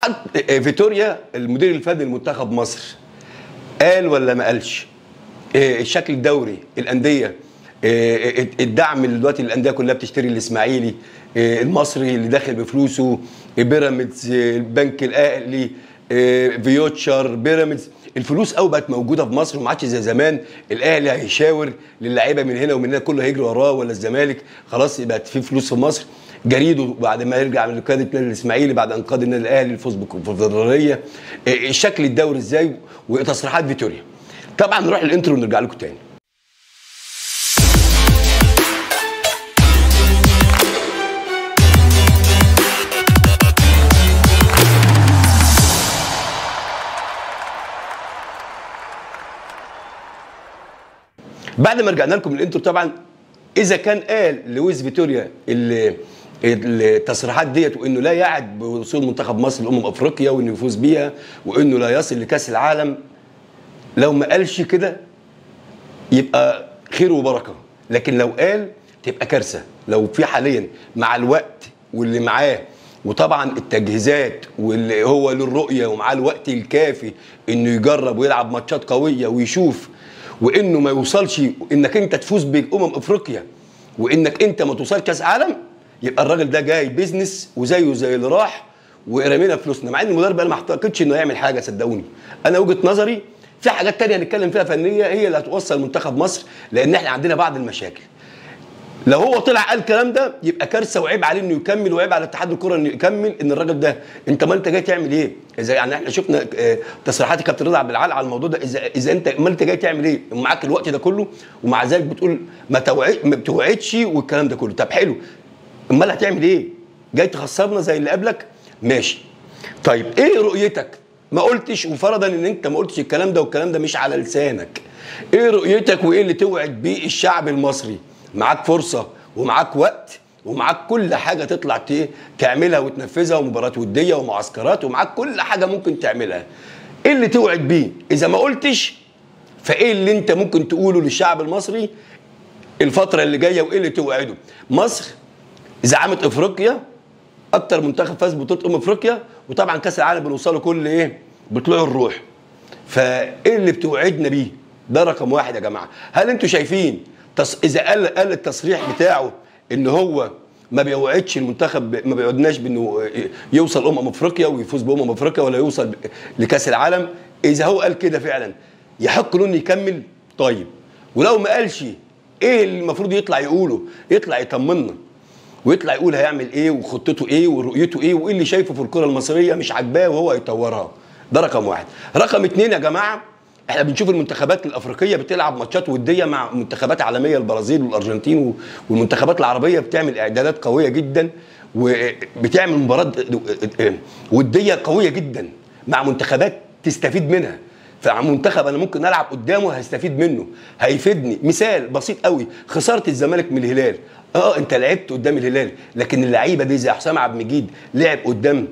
حتى فيتوريا المدير الفني لمنتخب مصر قال ولا ما قالش إيه الشكل الدوري الانديه إيه الدعم اللي دلوقتي الانديه كلها بتشتري الاسماعيلي إيه المصري اللي داخل بفلوسه بيراميدز البنك الاهلي فيوتشر بيراميدز الفلوس قوي بقت موجوده في مصر وما عادش زي زمان الاهلي هيشاور للعيبه من هنا ومن هنا كله هيجري وراه ولا الزمالك خلاص بقت في فلوس في مصر جريده بعد ما يرجع من قياده النادي الاسماعيلي بعد انقاذ النادي الاهلي الفوز بالكونفدراليه الشكل الدوري ازاي وتصريحات فيتوريا طبعا نروح الانترو ونرجع لكم تاني بعد ما رجعنا لكم الانترو طبعا اذا كان قال لويس فيتوريا اللي التصريحات ديت وانه لا يعد بوصول منتخب مصر لامم افريقيا وانه يفوز بيها وانه لا يصل لكاس العالم لو ما قالش كده يبقى خير وبركه لكن لو قال تبقى كارثه لو في حاليا مع الوقت واللي معاه وطبعا التجهيزات واللي هو للرؤيه ومعاه الوقت الكافي انه يجرب ويلعب ماتشات قويه ويشوف وانه ما يوصلش انك انت تفوز بامم افريقيا وانك انت ما توصلش كاس عالم يبقى الراجل ده جاي بيزنس وزيه زي اللي راح ورمينا فلوسنا مع ان المدرب انا ما اعتقدش انه يعمل حاجه صدقوني انا وجهه نظري في حاجات تانية هنتكلم فيها فنيه هي اللي هتوصل منتخب مصر لان احنا عندنا بعض المشاكل لو هو طلع قال الكلام ده يبقى كارثه وعيب عليه انه يكمل وعيب على اتحاد الكره انه يكمل ان الراجل ده انت ما انت جاي تعمل ايه؟ اذا يعني احنا شفنا تصريحات كابتن رضا عبد العال على الموضوع ده اذا اذا انت ما انت جاي تعمل ايه؟ ومعاك الوقت ده كله ومع ذلك بتقول ما توعد ما بتوعدش والكلام ده كله طب حلو امال هتعمل ايه؟ جاي تخسرنا زي اللي قبلك؟ ماشي طيب ايه رؤيتك؟ ما قلتش وفرضا ان انت ما قلتش الكلام ده والكلام ده مش على لسانك ايه رؤيتك وايه اللي توعد بيه الشعب المصري؟ معاك فرصه ومعاك وقت ومعاك كل حاجه تطلع تعملها وتنفذها ومباريات وديه ومعسكرات ومعاك كل حاجه ممكن تعملها ايه اللي توعد بيه اذا ما قلتش فايه اللي انت ممكن تقوله للشعب المصري الفتره اللي جايه وايه اللي توعده مصر زعامه افريقيا اكتر منتخب فاز ببطوله امم افريقيا وطبعا كاس العالم بنوصله كل ايه بطلوع الروح فايه اللي بتوعدنا بيه ده رقم واحد يا جماعه هل انتوا شايفين تص... اذا قال قال التصريح بتاعه ان هو ما بيوعدش المنتخب ما بيوعدناش بانه يوصل امم افريقيا ويفوز بامم افريقيا ولا يوصل لكاس العالم اذا هو قال كده فعلا يحق له انه يكمل طيب ولو ما قالش ايه اللي المفروض يطلع يقوله يطلع يطمنا ويطلع يقول هيعمل ايه وخطته ايه ورؤيته ايه وايه اللي شايفه في الكره المصريه مش عاجباه وهو يطورها ده رقم واحد رقم اتنين يا جماعه احنا بنشوف المنتخبات الافريقيه بتلعب ماتشات وديه مع منتخبات عالميه البرازيل والارجنتين والمنتخبات العربيه بتعمل اعدادات قويه جدا وبتعمل مباراه وديه قويه جدا مع منتخبات تستفيد منها فمنتخب انا ممكن العب قدامه هستفيد منه هيفيدني مثال بسيط قوي خساره الزمالك من الهلال اه انت لعبت قدام الهلال لكن اللعيبه دي زي حسام عبد المجيد لعب قدام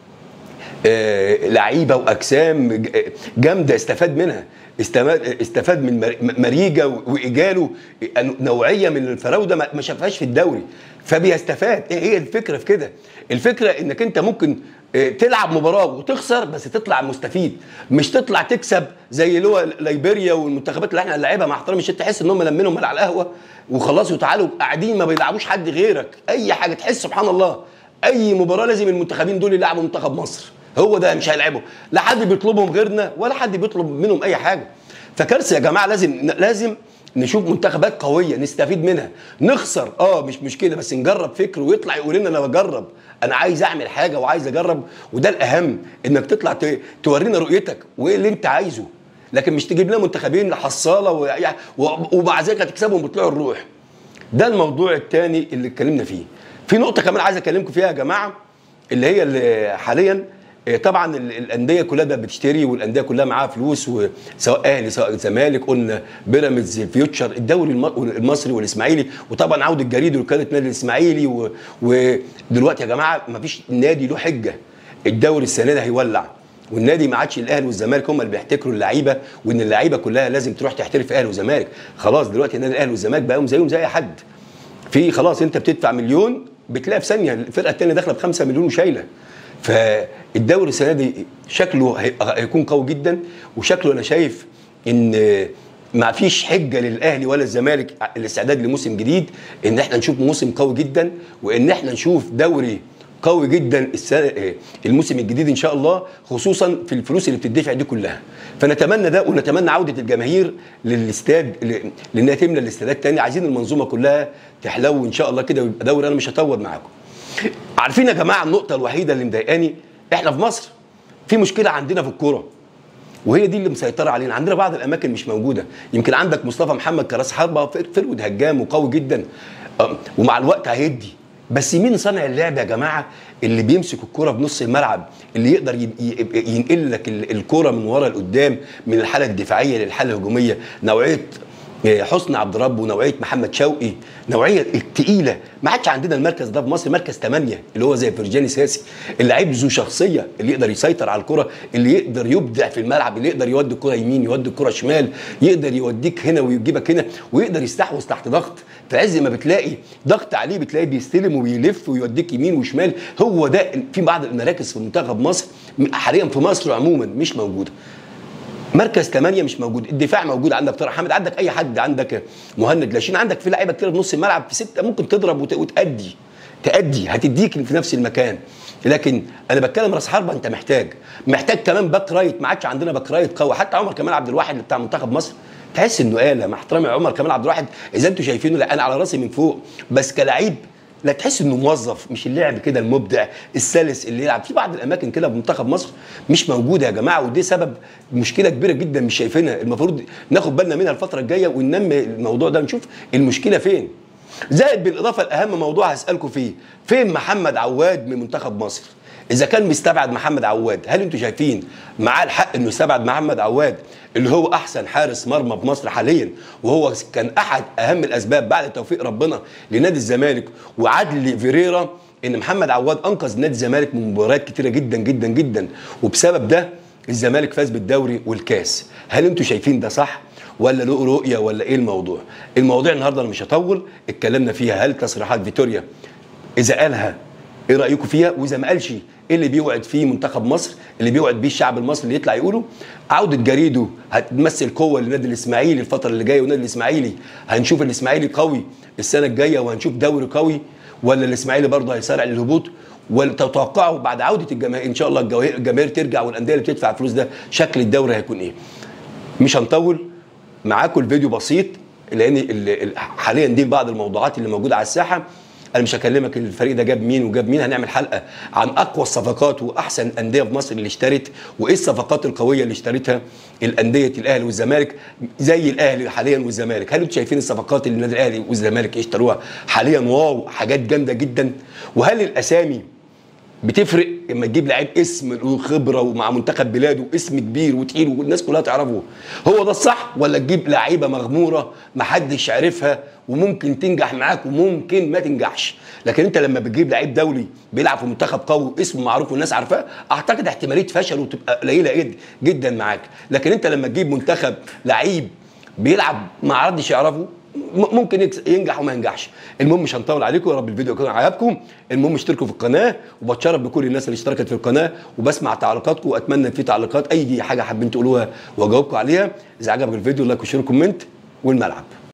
آه لعيبه واجسام جامده استفاد منها استفاد من مريجا واجاله نوعيه من الفراوده ما شافهاش في الدوري فبيستفاد ايه هي الفكره في كده الفكره انك انت ممكن تلعب مباراه وتخسر بس تطلع مستفيد مش تطلع تكسب زي اللي هو ليبيريا والمنتخبات اللي احنا هنلاعبها مع احترامي الشديد تحس ان هم لمنهم على القهوه وخلاص وتعالوا قاعدين ما بيلعبوش حد غيرك اي حاجه تحس سبحان الله اي مباراه لازم المنتخبين دول يلعبوا منتخب مصر هو ده مش هيلعبوا لا حد بيطلبهم غيرنا ولا حد بيطلب منهم اي حاجه فكارثه يا جماعه لازم لازم نشوف منتخبات قويه نستفيد منها نخسر اه مش مشكله بس نجرب فكر ويطلع يقول لنا انا بجرب انا عايز اعمل حاجه وعايز اجرب وده الاهم انك تطلع تورينا رؤيتك وايه اللي انت عايزه لكن مش تجيب لنا منتخبين حصاله ومع ذلك هتكسبهم بطلوع الروح ده الموضوع الثاني اللي اتكلمنا فيه في نقطه كمان عايز اكلمكم فيها يا جماعه اللي هي اللي حاليا طبعا الانديه كلها بقت بتشتري والانديه كلها معاها فلوس سواء اهلي سواء زمالك قلنا بيراميدز فيوتشر الدوري المصري والاسماعيلي وطبعا عوده الجريد وكاله نادي الاسماعيلي ودلوقتي يا جماعه ما فيش نادي له حجه الدوري السنه ده هيولع والنادي ما عادش الاهلي والزمالك هم اللي بيحتكروا اللعيبه وان اللعيبه كلها لازم تروح تحترف في اهلي وزمالك خلاص دلوقتي النادي الاهلي والزمالك بقوا زيهم زي اي حد في خلاص انت بتدفع مليون بتلاقي في ثانيه الفرقه الثانيه داخله ب 5 مليون وشايله فالدوري السنه دي شكله هي- هيكون قوي جدا وشكله انا شايف ان ما فيش حجه للاهلي ولا الزمالك الاستعداد لموسم جديد ان احنا نشوف موسم قوي جدا وان احنا نشوف دوري قوي جدا السنه الموسم الجديد ان شاء الله خصوصا في الفلوس اللي بتدفع دي كلها فنتمنى ده ونتمنى عوده الجماهير للاستاد ل- لانها تملى الاستادات تاني عايزين المنظومه كلها تحلو ان شاء الله كده ويبقى دوري انا مش هطول معاكم عارفين يا جماعه النقطه الوحيده اللي مضايقاني احنا في مصر في مشكله عندنا في الكوره وهي دي اللي مسيطره علينا عندنا بعض الاماكن مش موجوده يمكن عندك مصطفى محمد كراس حربه فر- فرود هجام وقوي جدا أم، ومع الوقت هيدي بس مين صانع اللعب يا جماعه اللي بيمسك الكرة بنص الملعب اللي يقدر ي- ي- ينقل لك ال- الكرة من ورا لقدام من الحاله الدفاعيه للحاله الهجوميه نوعيه حسني عبد رب ونوعيه محمد شوقي نوعيه التقيله ما عادش عندنا المركز ده في مصر مركز 8 اللي هو زي فرجاني ساسي اللعيب ذو شخصيه اللي يقدر يسيطر على الكره اللي يقدر يبدع في الملعب اللي يقدر يودي الكره يمين يودي الكره شمال يقدر يوديك هنا ويجيبك هنا ويقدر يستحوذ تحت ضغط في عز ما بتلاقي ضغط عليه بتلاقيه بيستلم وبيلف ويوديك يمين وشمال هو ده في بعض المراكز في منتخب مصر حاليا في مصر عموما مش موجوده مركز 8 مش موجود الدفاع موجود عندك طارق حامد عندك اي حد عندك مهند لاشين عندك في لعيبه كتير في نص الملعب في سته ممكن تضرب وت- وتأدي تأدي هتديك في نفس المكان لكن انا بتكلم راس حربه انت محتاج محتاج كمان باك رايت ما عادش عندنا باك رايت قوي حتى عمر كمال عبد الواحد اللي بتاع منتخب مصر تحس انه آلة مع احترامي عمر كمال عبد الواحد اذا انتوا شايفينه لا انا على راسي من فوق بس كلاعب لا تحس انه موظف مش اللاعب كده المبدع السلس اللي يلعب في بعض الاماكن كده في منتخب مصر مش موجوده يا جماعه ودي سبب مشكله كبيره جدا مش شايفينها المفروض ناخد بالنا منها الفتره الجايه وننمي الموضوع ده نشوف المشكله فين زائد بالاضافه الاهم موضوع هسالكم فيه فين محمد عواد من منتخب مصر اذا كان مستبعد محمد عواد هل انتوا شايفين معاه الحق انه يستبعد محمد عواد اللي هو احسن حارس مرمى في مصر حاليا وهو كان احد اهم الاسباب بعد توفيق ربنا لنادي الزمالك وعدل فيريرا ان محمد عواد انقذ نادي الزمالك من مباريات كتيره جدا جدا جدا وبسبب ده الزمالك فاز بالدوري والكاس هل انتوا شايفين ده صح ولا له رؤيه ولا ايه الموضوع الموضوع النهارده انا مش هطول اتكلمنا فيها هل تصريحات فيتوريا اذا قالها ايه رايكم فيها واذا ما قالش ايه اللي بيوعد فيه منتخب مصر اللي بيوعد بيه الشعب المصري اللي يطلع يقوله عوده جريده هتمثل قوه للنادي الاسماعيلي الفتره اللي جايه والنادي الاسماعيلي هنشوف الاسماعيلي قوي السنه الجايه وهنشوف دوري قوي ولا الاسماعيلي برضه هيسارع للهبوط ولا تتوقعوا بعد عوده الجماهير ان شاء الله الجماهير الجماهير ترجع والانديه اللي بتدفع الفلوس ده شكل الدوري هيكون ايه مش هنطول معاكم الفيديو بسيط لان ال- ال- حاليا دي بعض الموضوعات اللي موجوده على الساحه انا مش هكلمك الفريق ده جاب مين وجاب مين هنعمل حلقه عن اقوى الصفقات واحسن الانديه في مصر اللي اشترت وايه الصفقات القويه اللي اشترتها الانديه الاهلي والزمالك زي الاهلي حاليا والزمالك هل انتم شايفين الصفقات اللي النادي الاهلي والزمالك اشتروها حاليا واو حاجات جامده جدا وهل الاسامي بتفرق لما تجيب لعيب اسم له خبره ومع منتخب بلاده اسم كبير وتقيل والناس كلها تعرفه هو ده الصح ولا تجيب لعيبه مغموره محدش عارفها وممكن تنجح معاك وممكن ما تنجحش لكن انت لما بتجيب لعيب دولي بيلعب في منتخب قوي اسمه معروف والناس عارفاه اعتقد احتماليه فشله تبقى قليله جد- جدا معاك لكن انت لما تجيب منتخب لعيب بيلعب ما حدش يعرفه م- ممكن يكس- ينجح وما ينجحش المهم مش هنطول عليكم يا رب الفيديو يكون عجبكم المهم اشتركوا في القناه وبتشرف بكل الناس اللي اشتركت في القناه وبسمع تعليقاتكم واتمنى إن في تعليقات اي حاجه حابين تقولوها واجاوبكم عليها اذا عجبك الفيديو لايك وشير وكومنت والملعب